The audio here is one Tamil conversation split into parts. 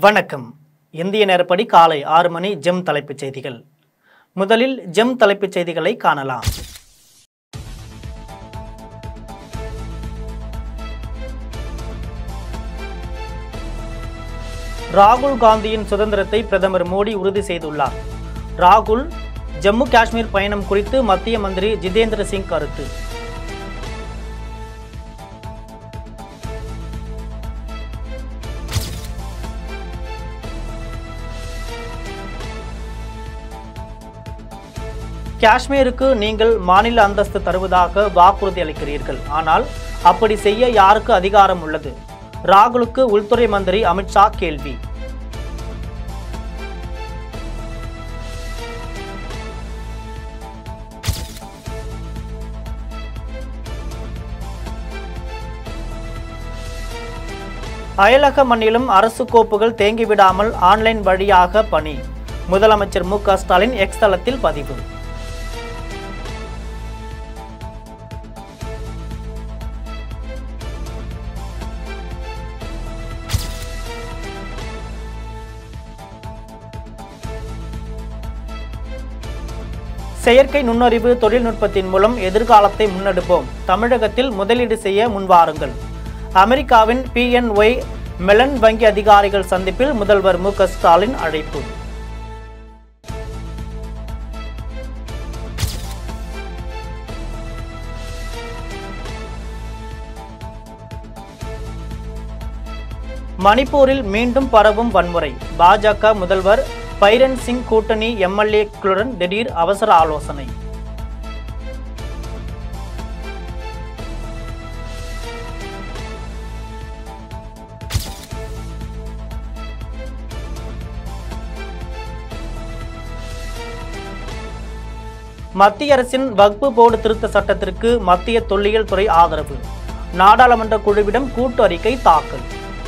வணக்கம் இந்திய நேரப்படி காலை ஆறு மணி ஜெம் தலைப்புச் செய்திகள் முதலில் ஜெம் தலைப்புச் செய்திகளை காணலாம் ராகுல் காந்தியின் சுதந்திரத்தை பிரதமர் மோடி உறுதி செய்துள்ளார் ராகுல் ஜம்மு காஷ்மீர் பயணம் குறித்து மத்திய மந்திரி ஜிதேந்திர சிங் கருத்து காஷ்மீருக்கு நீங்கள் மாநில அந்தஸ்து தருவதாக வாக்குறுதி அளிக்கிறீர்கள் ஆனால் அப்படி செய்ய யாருக்கு அதிகாரம் உள்ளது ராகுலுக்கு உள்துறை மந்திரி அமித்ஷா கேள்வி அயலக மண்ணிலும் அரசு கோப்புகள் தேங்கிவிடாமல் ஆன்லைன் வழியாக பணி முதலமைச்சர் மு க ஸ்டாலின் எக்ஸ் தளத்தில் பதிவு செயற்கை நுண்ணறிவு தொழில்நுட்பத்தின் மூலம் எதிர்காலத்தை முன்னெடுப்போம் தமிழகத்தில் முதலீடு செய்ய முன்வாருங்கள் அமெரிக்காவின் பிஎன்ஒய் மெலன் வங்கி அதிகாரிகள் சந்திப்பில் முதல்வர் மு க ஸ்டாலின் அழைப்பு மணிப்பூரில் மீண்டும் பரவும் வன்முறை பாஜக முதல்வர் பைரன் சிங் கூட்டணி எம்எல்ஏக்களுடன் திடீர் அவசர ஆலோசனை மத்திய அரசின் வக்பு போர்டு திருத்த சட்டத்திற்கு மத்திய தொல்லியல் துறை ஆதரவு நாடாளுமன்ற குழுவிடம் கூட்டு அறிக்கை தாக்கல்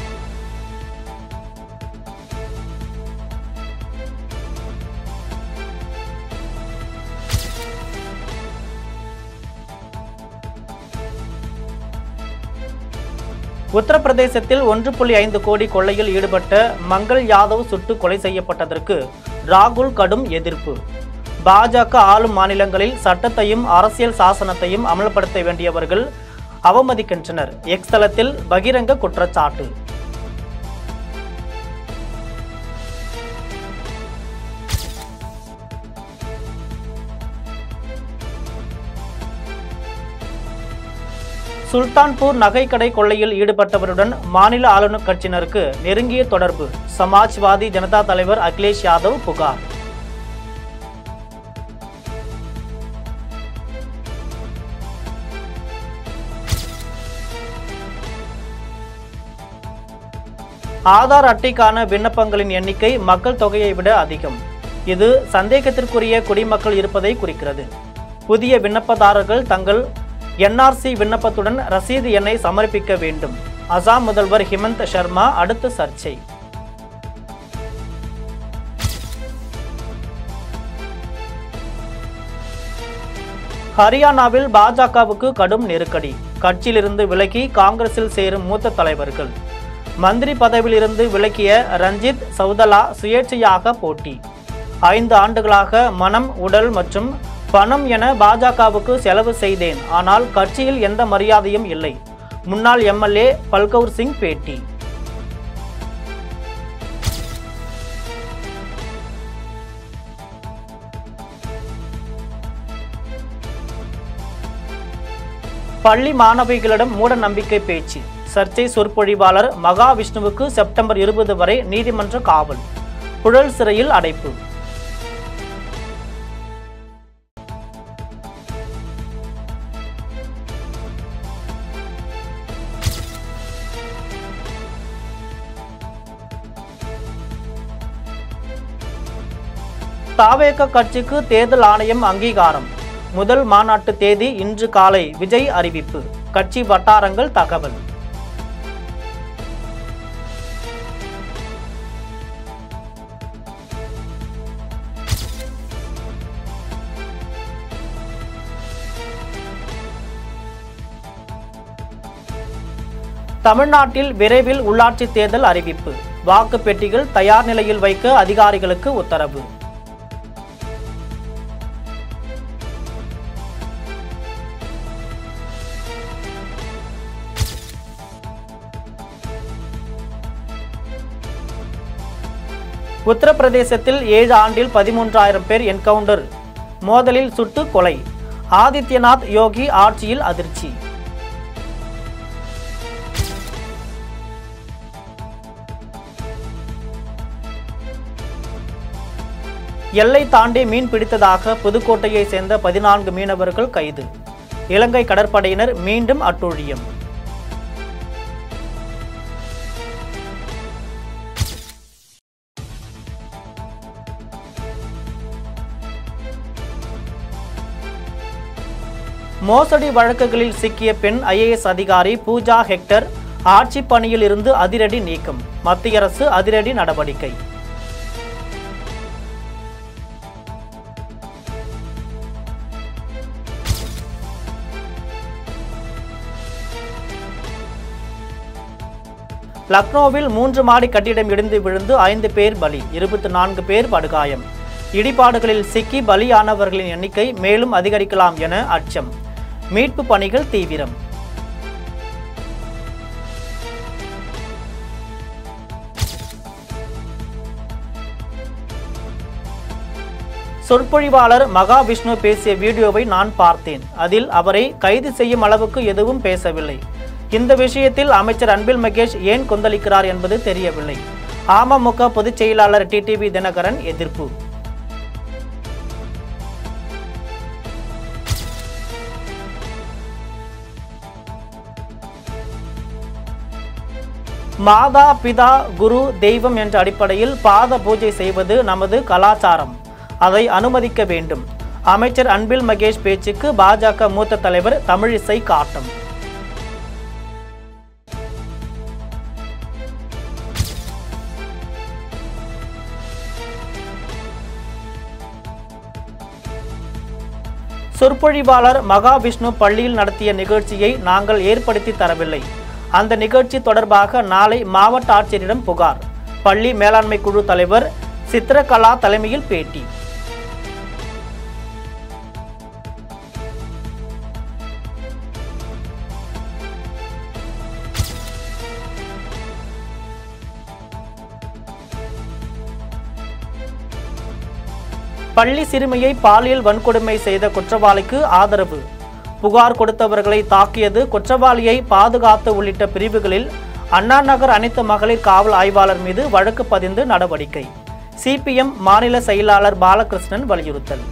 உத்தரப்பிரதேசத்தில் ஒன்று புள்ளி ஐந்து கோடி கொள்ளையில் ஈடுபட்ட மங்கள் யாதவ் சுட்டு கொலை செய்யப்பட்டதற்கு ராகுல் கடும் எதிர்ப்பு பாஜக ஆளும் மாநிலங்களில் சட்டத்தையும் அரசியல் சாசனத்தையும் அமல்படுத்த வேண்டியவர்கள் அவமதிக்கின்றனர் எக்ஸ் தளத்தில் பகிரங்க குற்றச்சாட்டு சுல்தான்பூர் நகைக்கடை கொள்ளையில் ஈடுபட்டவருடன் மாநில ஆளுநர் கட்சியினருக்கு நெருங்கிய தொடர்பு சமாஜ்வாதி ஜனதா தலைவர் அகிலேஷ் யாதவ் புகார் ஆதார் அட்டைக்கான விண்ணப்பங்களின் எண்ணிக்கை மக்கள் தொகையை விட அதிகம் இது சந்தேகத்திற்குரிய குடிமக்கள் இருப்பதை குறிக்கிறது புதிய விண்ணப்பதாரர்கள் தங்கள் என்ஆர்சி விண்ணப்பத்துடன் ரசீது எண்ணை சமர்ப்பிக்க வேண்டும் அசாம் முதல்வர் ஹிமந்த் சர்மா அடுத்த சர்ச்சை ஹரியானாவில் பாஜகவுக்கு கடும் நெருக்கடி கட்சியிலிருந்து விலகி காங்கிரஸில் சேரும் மூத்த தலைவர்கள் மந்திரி பதவியிலிருந்து விலக்கிய ரஞ்சித் சௌதலா சுயேட்சையாக போட்டி ஐந்து ஆண்டுகளாக மனம் உடல் மற்றும் பணம் என பாஜகவுக்கு செலவு செய்தேன் ஆனால் கட்சியில் எந்த மரியாதையும் இல்லை முன்னாள் எம்எல்ஏ பல்கௌர் சிங் பேட்டி பள்ளி மாணவிகளிடம் மூட நம்பிக்கை பேச்சு சர்ச்சை சொற்பொழிவாளர் மகாவிஷ்ணுவுக்கு செப்டம்பர் இருபது வரை நீதிமன்ற காவல் புழல் சிறையில் அடைப்பு தாவேக கட்சிக்கு தேர்தல் ஆணையம் அங்கீகாரம் முதல் மாநாட்டு தேதி இன்று காலை விஜய் அறிவிப்பு கட்சி வட்டாரங்கள் தகவல் தமிழ்நாட்டில் விரைவில் உள்ளாட்சி தேர்தல் அறிவிப்பு வாக்கு பெட்டிகள் தயார் நிலையில் வைக்க அதிகாரிகளுக்கு உத்தரவு உத்தரப்பிரதேசத்தில் ஏழு ஆண்டில் பதிமூன்றாயிரம் பேர் என்கவுண்டர் மோதலில் சுட்டு கொலை ஆதித்யநாத் யோகி ஆட்சியில் அதிர்ச்சி எல்லை தாண்டி மீன் பிடித்ததாக புதுக்கோட்டையை சேர்ந்த பதினான்கு மீனவர்கள் கைது இலங்கை கடற்படையினர் மீண்டும் அட்டூழியம் மோசடி வழக்குகளில் சிக்கிய பெண் ஐஏஎஸ் அதிகாரி பூஜா ஹெக்டர் ஆட்சி பணியில் இருந்து அதிரடி நீக்கம் மத்திய அரசு அதிரடி நடவடிக்கை லக்னோவில் மூன்று மாடி கட்டிடம் இடிந்து விழுந்து ஐந்து பேர் பலி இருபத்தி நான்கு பேர் படுகாயம் இடிபாடுகளில் சிக்கி பலியானவர்களின் எண்ணிக்கை மேலும் அதிகரிக்கலாம் என அச்சம் மீட்பு பணிகள் தீவிரம் சொற்பொழிவாளர் மகாவிஷ்ணு பேசிய வீடியோவை நான் பார்த்தேன் அதில் அவரை கைது செய்யும் அளவுக்கு எதுவும் பேசவில்லை இந்த விஷயத்தில் அமைச்சர் அன்பில் மகேஷ் ஏன் கொந்தளிக்கிறார் என்பது தெரியவில்லை அமமுக பொதுச் செயலாளர் டிடிவி தினகரன் எதிர்ப்பு மாதா பிதா குரு தெய்வம் என்ற அடிப்படையில் பாத பூஜை செய்வது நமது கலாச்சாரம் அதை அனுமதிக்க வேண்டும் அமைச்சர் அன்பில் மகேஷ் பேச்சுக்கு பாஜக மூத்த தலைவர் தமிழிசை காட்டம் சொற்பொழிவாளர் மகாவிஷ்ணு பள்ளியில் நடத்திய நிகழ்ச்சியை நாங்கள் ஏற்படுத்தி தரவில்லை அந்த நிகழ்ச்சி தொடர்பாக நாளை மாவட்ட ஆட்சியரிடம் புகார் பள்ளி மேலாண்மை குழு தலைவர் சித்திரகலா தலைமையில் பேட்டி பள்ளி சிறுமியை பாலியல் வன்கொடுமை செய்த குற்றவாளிக்கு ஆதரவு புகார் கொடுத்தவர்களை தாக்கியது குற்றவாளியை பாதுகாத்து உள்ளிட்ட பிரிவுகளில் அண்ணா நகர் அனைத்து மகளிர் காவல் ஆய்வாளர் மீது வழக்கு பதிந்து நடவடிக்கை சிபிஎம் மாநில செயலாளர் பாலகிருஷ்ணன் வலியுறுத்தல்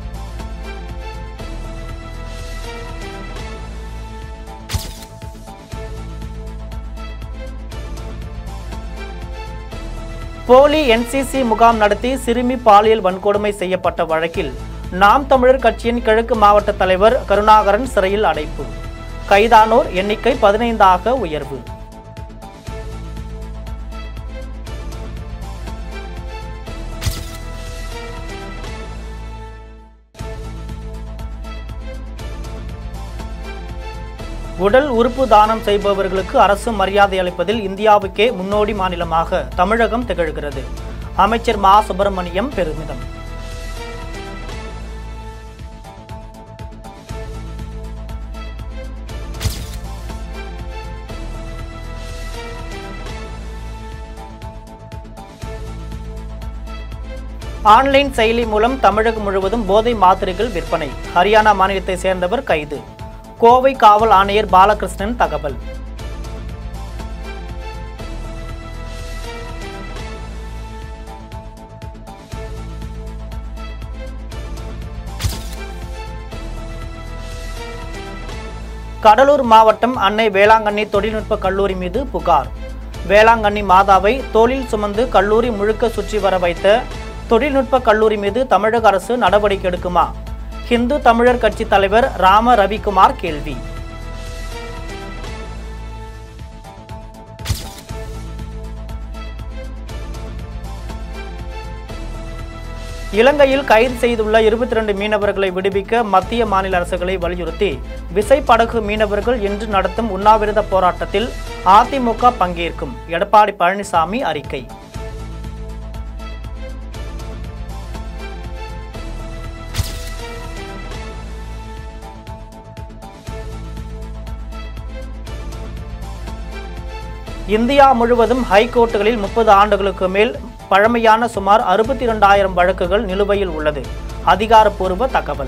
போலி என்சிசி முகாம் நடத்தி சிறுமி பாலியல் வன்கொடுமை செய்யப்பட்ட வழக்கில் நாம் தமிழர் கட்சியின் கிழக்கு மாவட்ட தலைவர் கருணாகரன் சிறையில் அடைப்பு கைதானோர் எண்ணிக்கை பதினைந்தாக உயர்வு உடல் உறுப்பு தானம் செய்பவர்களுக்கு அரசு மரியாதை அளிப்பதில் இந்தியாவுக்கே முன்னோடி மாநிலமாக தமிழகம் திகழ்கிறது அமைச்சர் மா சுப்பிரமணியம் பெருமிதம் ஆன்லைன் செயலி மூலம் தமிழகம் முழுவதும் போதை மாத்திரைகள் விற்பனை ஹரியானா மாநிலத்தை சேர்ந்தவர் கைது கோவை காவல் ஆணையர் பாலகிருஷ்ணன் தகவல் கடலூர் மாவட்டம் அன்னை வேளாங்கண்ணி தொழில்நுட்ப கல்லூரி மீது புகார் வேளாங்கண்ணி மாதாவை தோளில் சுமந்து கல்லூரி முழுக்க சுற்றி வர வைத்த தொழில்நுட்ப கல்லூரி மீது தமிழக அரசு நடவடிக்கை எடுக்குமா ஹிந்து தமிழர் கட்சி தலைவர் ராம ரவிக்குமார் கேள்வி இலங்கையில் கைது செய்துள்ள இருபத்தி ரெண்டு மீனவர்களை விடுவிக்க மத்திய மாநில அரசுகளை வலியுறுத்தி விசைப்படகு மீனவர்கள் இன்று நடத்தும் உண்ணாவிரத போராட்டத்தில் அதிமுக பங்கேற்கும் எடப்பாடி பழனிசாமி அறிக்கை இந்தியா முழுவதும் ஹைகோர்ட்டுகளில் முப்பது ஆண்டுகளுக்கு மேல் பழமையான சுமார் அறுபத்தி இரண்டாயிரம் வழக்குகள் நிலுவையில் உள்ளது அதிகாரப்பூர்வ தகவல்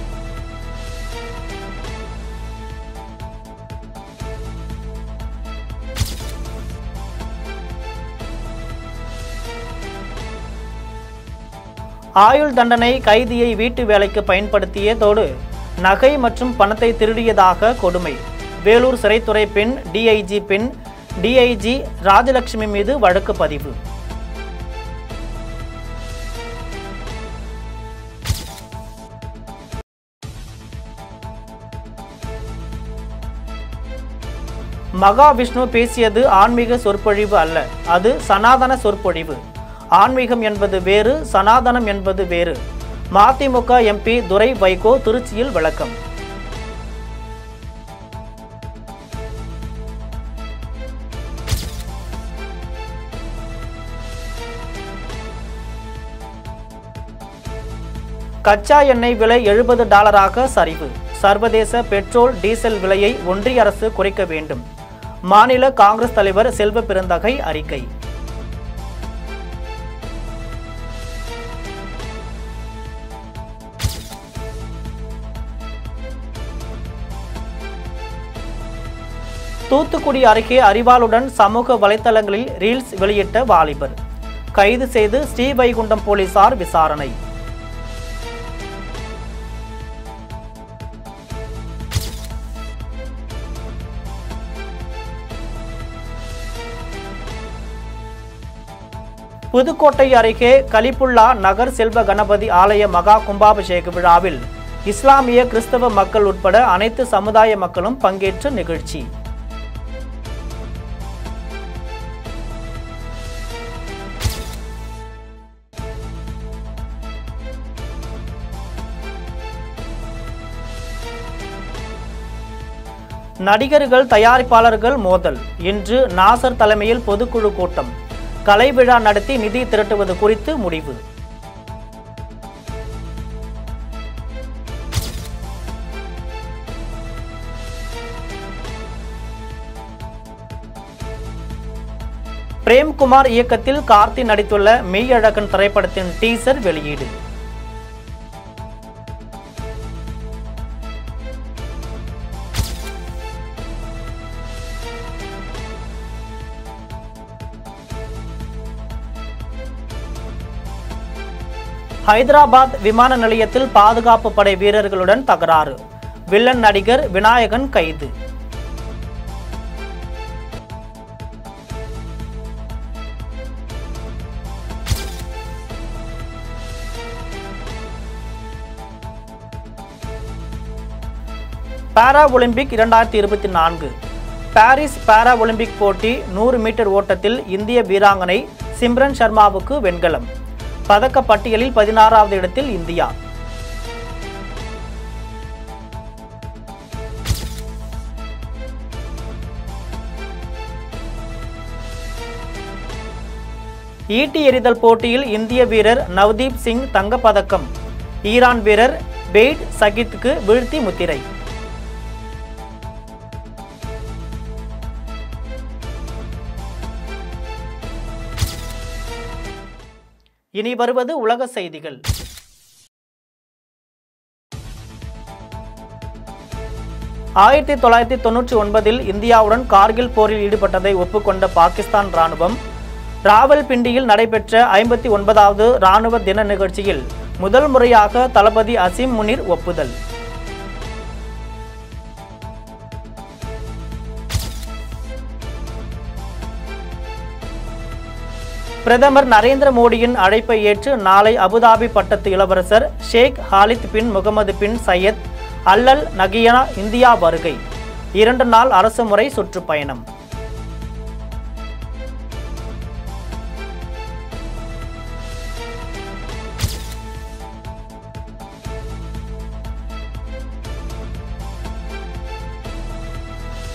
ஆயுள் தண்டனை கைதியை வீட்டு வேலைக்கு பயன்படுத்தியதோடு நகை மற்றும் பணத்தை திருடியதாக கொடுமை வேலூர் சிறைத்துறை பெண் டிஐஜி பெண் டிஐஜி ராஜலட்சுமி மீது வழக்கு பதிவு மகாவிஷ்ணு பேசியது ஆன்மீக சொற்பொழிவு அல்ல அது சனாதன சொற்பொழிவு ஆன்மீகம் என்பது வேறு சனாதனம் என்பது வேறு மதிமுக எம்பி துரை வைகோ திருச்சியில் விளக்கம் கச்சா எண்ணெய் விலை எழுபது டாலராக சரிவு சர்வதேச பெட்ரோல் டீசல் விலையை ஒன்றிய அரசு குறைக்க வேண்டும் மாநில காங்கிரஸ் தலைவர் செல்வ பெருந்தகை அறிக்கை தூத்துக்குடி அருகே அறிவாளுடன் சமூக வலைத்தளங்களில் ரீல்ஸ் வெளியிட்ட வாலிபர் கைது செய்து ஸ்ரீவைகுண்டம் போலீசார் விசாரணை புதுக்கோட்டை அருகே கலிப்புல்லா நகர் செல்வ கணபதி ஆலய மகா கும்பாபிஷேக விழாவில் இஸ்லாமிய கிறிஸ்தவ மக்கள் உட்பட அனைத்து சமுதாய மக்களும் பங்கேற்ற நிகழ்ச்சி நடிகர்கள் தயாரிப்பாளர்கள் மோதல் இன்று நாசர் தலைமையில் பொதுக்குழு கூட்டம் கலை விழா நடத்தி நிதி திரட்டுவது குறித்து முடிவு பிரேம்குமார் இயக்கத்தில் கார்த்தி நடித்துள்ள மெய்யழகன் திரைப்படத்தின் டீசர் வெளியீடு ஹைதராபாத் விமான நிலையத்தில் பாதுகாப்பு படை வீரர்களுடன் தகராறு வில்லன் நடிகர் விநாயகன் கைது பாரா ஒலிம்பிக் இரண்டாயிரத்தி இருபத்தி நான்கு பாரிஸ் பாரா ஒலிம்பிக் போட்டி நூறு மீட்டர் ஓட்டத்தில் இந்திய வீராங்கனை சிம்ரன் சர்மாவுக்கு வெண்கலம் பதக்க பட்டியலில் பதினாறாவது இடத்தில் இந்தியா ஈட்டி எறிதல் போட்டியில் இந்திய வீரர் நவ்தீப் சிங் தங்கப்பதக்கம் ஈரான் வீரர் பெய்ட் சகித்துக்கு வீழ்த்தி முத்திரை இனி வருவது உலக செய்திகள் ஆயிரத்தி தொள்ளாயிரத்தி தொன்னூற்றி ஒன்பதில் இந்தியாவுடன் கார்கில் போரில் ஈடுபட்டதை ஒப்புக்கொண்ட பாகிஸ்தான் ராணுவம் ராவல்பிண்டியில் நடைபெற்ற ஐம்பத்தி ஒன்பதாவது ராணுவ தின நிகழ்ச்சியில் முதல் முறையாக தளபதி அசீம் முனிர் ஒப்புதல் பிரதமர் நரேந்திர மோடியின் அழைப்பை ஏற்று நாளை அபுதாபி பட்டத்து இளவரசர் Sheikh Khalid bin Mohamed bin Zayed Al Nahyan India வருகை இரண்டு நாள் அரசுமுறை சுற்றுப்பயணம்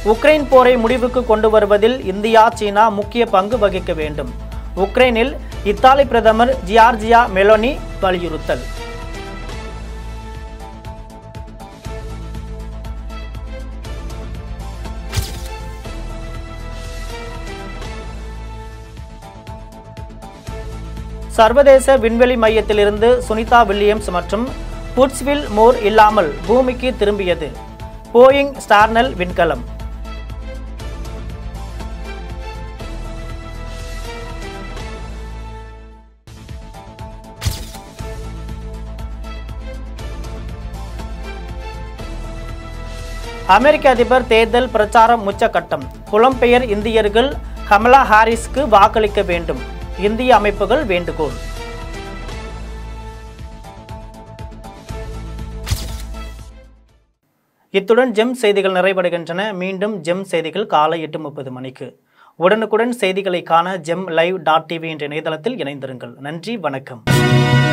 உக்ரைன் போரை முடிவுக்கு கொண்டு வருவதில் இந்தியா சீனா முக்கிய பங்கு வகிக்க வேண்டும் உக்ரைனில் இத்தாலி பிரதமர் ஜியார்ஜியா மெலோனி வலியுறுத்தல் சர்வதேச விண்வெளி மையத்திலிருந்து சுனிதா வில்லியம்ஸ் மற்றும் புட்ஸ்வில் மோர் இல்லாமல் பூமிக்கு திரும்பியது போயிங் ஸ்டார்னல் விண்கலம் அமெரிக்க அதிபர் தேர்தல் பிரச்சாரம் உச்சக்கட்டம் புலம்பெயர் இந்தியர்கள் கமலா ஹாரிஸ்க்கு வாக்களிக்க வேண்டும் இந்திய அமைப்புகள் வேண்டுகோள் இத்துடன் ஜெம் செய்திகள் நிறைவடைகின்றன மீண்டும் ஜெம் செய்திகள் காலை எட்டு முப்பது மணிக்கு உடனுக்குடன் செய்திகளை காண ஜெம் லைவ் டாட் டிவி என்ற இணையதளத்தில் இணைந்திருங்கள் நன்றி வணக்கம்